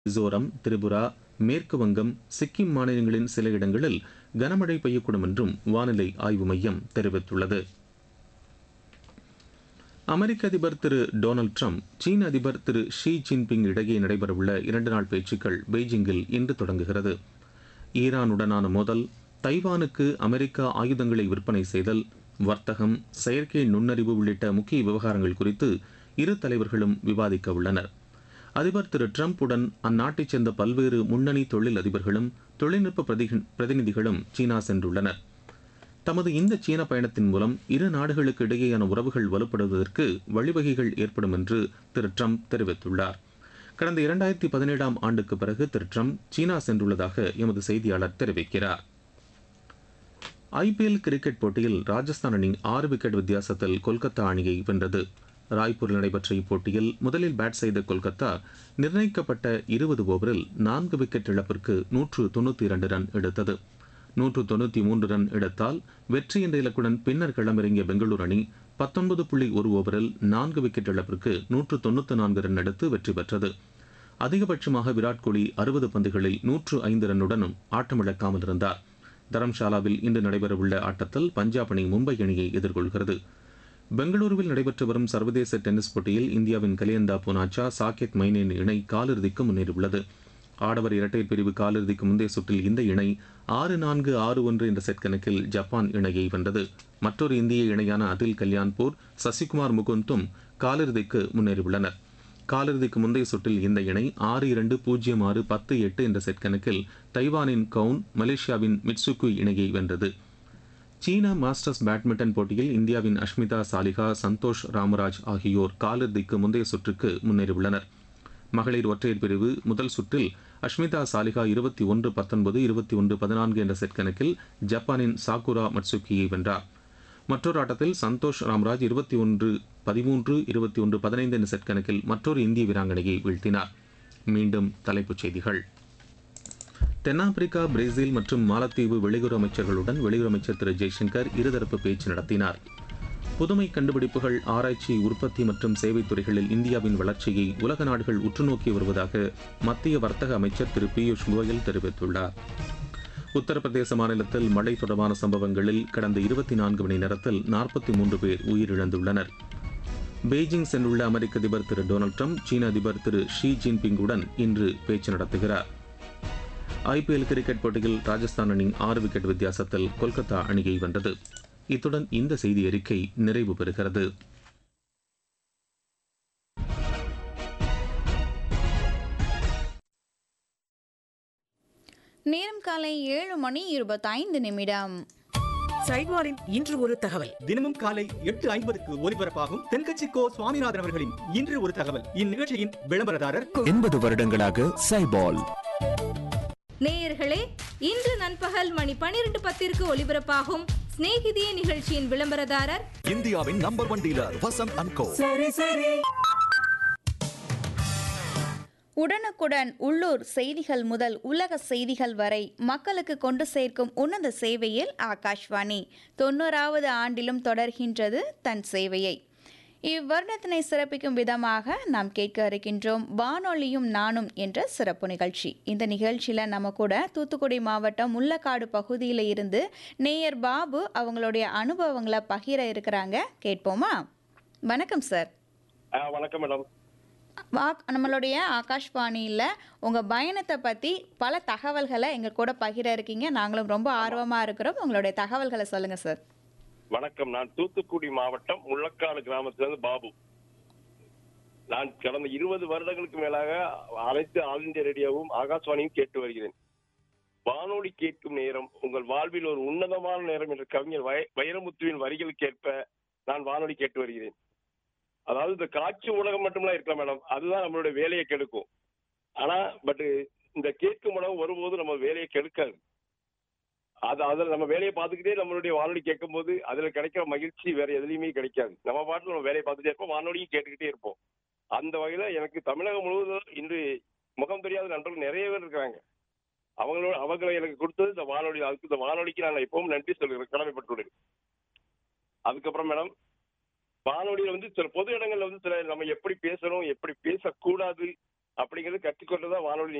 மிசோரம் திரிபுரா மேற்கு வங்கம் சிக்கிம் மாநிலங்களின் சில இடங்களில் கனமழை பெய்யக்கூடும் என்றும் வானிலை ஆய்வு மையம் தெரிவித்துள்ளது அமெரிக்க அதிபர் திரு டொனால்டு ட்ரம்ப் சீன அதிபர் திரு ஷி ஜின்பிங் இடையே நடைபெறவுள்ள இரண்டு நாள் பேச்சுக்கள் பெய்ஜிங்கில் இன்று தொடங்குகிறது ஈரானுடனான மோதல் தைவானுக்கு அமெரிக்கா ஆயுதங்களை விற்பனை செய்தல் வர்த்தகம் செயற்கை நுண்ணறிவு உள்ளிட்ட முக்கிய விவகாரங்கள் குறித்து இரு தலைவர்களும் விவாதிக்க உள்ளனர் அதிபர் திரு ட்ரம்ப் உடன் அந்நாட்டைச் சேர்ந்த பல்வேறு முன்னணி தொழில் அதிபர்களும் தொழில்நுட்ப பிரதி- பிரதிநிதிகளும் சீனா சென்றுள்ளனர் தமது இந்த சீன பயணத்தின் மூலம் இரு நாடுகளுக்கு இடையேயான உறவுகள் வலுப்படுவதற்கு வழிவகைகள் ஏற்படும் என்று திரு ட்ரம்ப் தெரிவித்துள்ளார் கடந்த இரண்டாயிரத்தி பதினேழாம் ஆண்டுக்கு பிறகு திரு ட்ரம்ப் சீனா சென்றுள்ளதாக எமது செய்தியாளர் தெரிவிக்கிறார் ஐபிஎல் கிரிக்கெட் போட்டியில் ராஜஸ்தான் அணி ஆறு விக்கெட் வித்தியாசத்தில் கொல்கத்தா அணியை வென்றது ராய்ப்பூரில் நடைபெற்ற இப்போட்டியில் முதலில் பேட் செய்த கொல்கத்தா நிர்ணயிக்கப்பட்ட இருபது ஓவரில் நான்கு விக்கெட் இழப்பிற்கு நூற்று தொண்ணூற்றி இரண்டு ரன் எடுத்தது நூற்று தொண்ணூற்றி மூன்று ரன் எடுத்தால் வெற்றி என்ற இலக்குடன் பின்னர் களமிறங்கிய பெங்களூரு அணி பத்தொன்பது புள்ளி ஒரு ஓவரில் நான்கு விக்கெட் இழப்பிற்கு நூற்று தொண்ணூற்றி நான்கு ரன் எடுத்து வெற்றி பெற்றது அதிகபட்சமாக விராட் கோலி அறுபது பந்துகளில் நூற்று ஐந்து ரன்னுடனும் ஆட்டமிழக்காமல் இருந்தார் தரம்ஷாலாவில் இன்று நடைபெறவுள்ள ஆட்டத்தில் பஞ்சாப் அணி மும்பை அணியை எதிர்கொள்கிறது பெங்களூருவில் நடைபெற்று வரும் சர்வதேச டென்னிஸ் போட்டியில் இந்தியாவின் கலியந்தா புனாச்சா சாகேத் மைனேன் இணை காலிறுதிக்கு முன்னேறியுள்ளது ஆடவர் இரட்டையர் பிரிவு காலிறுதிக்கு முந்தைய சுற்றில் இந்த இணை ஆறு நான்கு ஆறு ஒன்று என்ற செட் கணக்கில் ஜப்பான் இணையை வென்றது மற்றொரு இந்திய இணையான அதில் கல்யாண்பூர் சசிகுமார் முகுந்தும் காலிறுதிக்கு முன்னேறியுள்ளனர் காலிறுதிக்கு முந்தைய சுற்றில் இந்த இணை ஆறு இரண்டு பூஜ்ஜியம் ஆறு பத்து எட்டு என்ற செட் கணக்கில் தைவானின் கவுன் மலேசியாவின் மிட்சுக்கு இணையை வென்றது சீன மாஸ்டர்ஸ் பேட்மிண்டன் போட்டியில் இந்தியாவின் அஷ்மிதா சாலிகா சந்தோஷ் ராமராஜ் ஆகியோர் காலிறுதிக்கு முந்தைய சுற்றுக்கு முன்னேறியுள்ளனர் மகளிர் ஒற்றையர் பிரிவு முதல் சுற்றில் அஷ்மிதா சாலிகா இருபத்தி ஒன்று பத்தொன்பது இருபத்தி ஒன்று பதினான்கு என்ற செட் கணக்கில் ஜப்பானின் சாகுரா மட்சுகியை வென்றார் மற்றொரு ஆட்டத்தில் சந்தோஷ் ராம்ராஜ் இருபத்தி ஒன்று பதிமூன்று இருபத்தி ஒன்று பதினைந்து என்ற செட் கணக்கில் மற்றொரு இந்திய வீராங்கனையை வீழ்த்தினார் மீண்டும் தலைப்புச் செய்திகள் தென்னாப்பிரிக்கா பிரேசில் மற்றும் மாலத்தீவு வெளியுறவு அமைச்சர்களுடன் வெளியுறவு அமைச்சர் திரு ஜெய்சங்கர் இருதரப்பு பேச்சு நடத்தினார் புதுமை கண்டுபிடிப்புகள் ஆராய்ச்சி உற்பத்தி மற்றும் சேவைத் துறைகளில் இந்தியாவின் வளர்ச்சியை உலக நாடுகள் உற்றுநோக்கி வருவதாக மத்திய வர்த்தக அமைச்சர் திரு பியூஷ் கோயல் தெரிவித்துள்ளார் உத்தரப்பிரதேச மாநிலத்தில் மழை தொடர்பான சம்பவங்களில் கடந்த இருபத்தி நான்கு மணி நேரத்தில் நாற்பத்தி மூன்று பேர் உயிரிழந்துள்ளனர் பெய்ஜிங் சென்றுள்ள அமெரிக்க அதிபர் திரு டொனால்டு ட்ரம்ப் சீன அதிபர் திரு ஷி ஜின்பிங்குடன் இன்று பேச்சு நடத்துகிறார் ஐபிஎல் கிரிக்கெட் போட்டியில் ராஜஸ்தான் அணி ஆறு விக்கெட் வித்தியாசத்தில் கொல்கத்தா அணியை வென்றது இத்துடன் இந்த செய்தி அறிக்கை நிறைவு பெறுகிறது நேரம் காலை ஏழு மணி இருபத்தைந்து நிமிடம் சைட்வாரின் இன்று ஒரு தகவல் தினமும் காலை எட்டு ஐம்பதுக்கு ஒலிபரப்பாகும் தென்கட்சி கோ சுவாமிநாதன் அவர்களின் இன்று ஒரு தகவல் இந்நிகழ்ச்சியின் விளம்பரதாரர் எண்பது வருடங்களாக சைபால் நேயர்களே இன்று நண்பகல் மணி பனிரெண்டு பத்திற்கு ஒலிபரப்பாகும் சிநேகிதியே நிகழ்ச்சியின் விளம்பரதாரர் இந்தியாவின் number one dealer Vasanth and co உடனுக்குடன் உள்ளூர் செய்திகள் முதல் உலக செய்திகள் வரை மக்களுக்கு கொண்டு சேர்க்கும் உன்னத சேவையில் ஆகாஷ்வாணி தொண்ணூறாவது ஆண்டிலும் தொடர்கின்றது தன் சேவையை இவ்வருடத்தினை சிறப்பிக்கும் விதமாக நாம் கேட்க இருக்கின்றோம் வானொலியும் நானும் என்ற சிறப்பு நிகழ்ச்சி இந்த நிகழ்ச்சியில் நம்ம கூட தூத்துக்குடி மாவட்டம் முள்ளக்காடு பகுதியில் இருந்து நேயர் பாபு அவங்களுடைய அனுபவங்களை பகிர இருக்கிறாங்க கேட்போமா வணக்கம் சார் ஆ வணக்கம் மேடம் வா- நம்மளுடைய ஆகாஷ்வாணியில் உங்கள் பயணத்தை பற்றி பல தகவல்களை எங்கள் கூட பகிர இருக்கீங்க நாங்களும் ரொம்ப ஆர்வமாக இருக்கிறோம் உங்களுடைய தகவல்களை சொல்லுங்கள் சார் வணக்கம் நான் தூத்துக்குடி மாவட்டம் முள்ளக்காடு கிராமத்திலிருந்து பாபு நான் கடந்த இருபது வருடங்களுக்கு மேலாக அனைத்து ஆல் இந்தியா ரேடியோவும் ஆகாஷ்வாணியும் கேட்டு வருகிறேன் வானொலி கேட்கும் நேரம் உங்கள் வாழ்வில் ஒரு உன்னதமான நேரம் என்ற கவிஞர் வய- வைரமுத்துவின் வரிகளுக்கேற்ப நான் வானொலி கேட்டு வருகிறேன் அதாவது இந்த காட்சி ஊடகம் மட்டும்லாம் இருக்கலாம் மேடம் அதுதான் நம்மளுடைய வேலையை கெடுக்கும் ஆனா பட் இந்த கேட்கும் ஊடகம் ஒருபோதும் நம்ம வேலையை கெடுக்காது அது அதில் நம்ம வேலையை பார்த்துக்கிட்டே நம்மளுடைய வானொலி கேட்கும்போது அதுல கிடைக்கிற மகிழ்ச்சி வேற எதுலையுமே கிடைக்காது நம்ம பாட்டுல நம்ம வேலையை பார்த்துட்டே இருப்போம் வானொலியும் கேட்டுக்கிட்டே இருப்போம் அந்த வகையில எனக்கு தமிழகம் முழுவதும் இன்று முகம் தெரியாத நண்பர்கள் நிறைய பேர் இருக்காங்க அவங்களோட அவங்களை எனக்கு கொடுத்தது இந்த வானொலி அதுக்கு இந்த வானொலிக்கு நான் எப்பவும் நன்றி சொல்லுகிறேன் கடமைப்பட்டுள்ளேன் அதுக்கப்புறம் மேடம் வானொலியில வந்து சில பொது இடங்கள்ல வந்து சில நம்ம எப்படி பேசணும் எப்படி பேசக்கூடாது அப்படிங்கறது கற்றுக்கொண்டுதான் வானொலி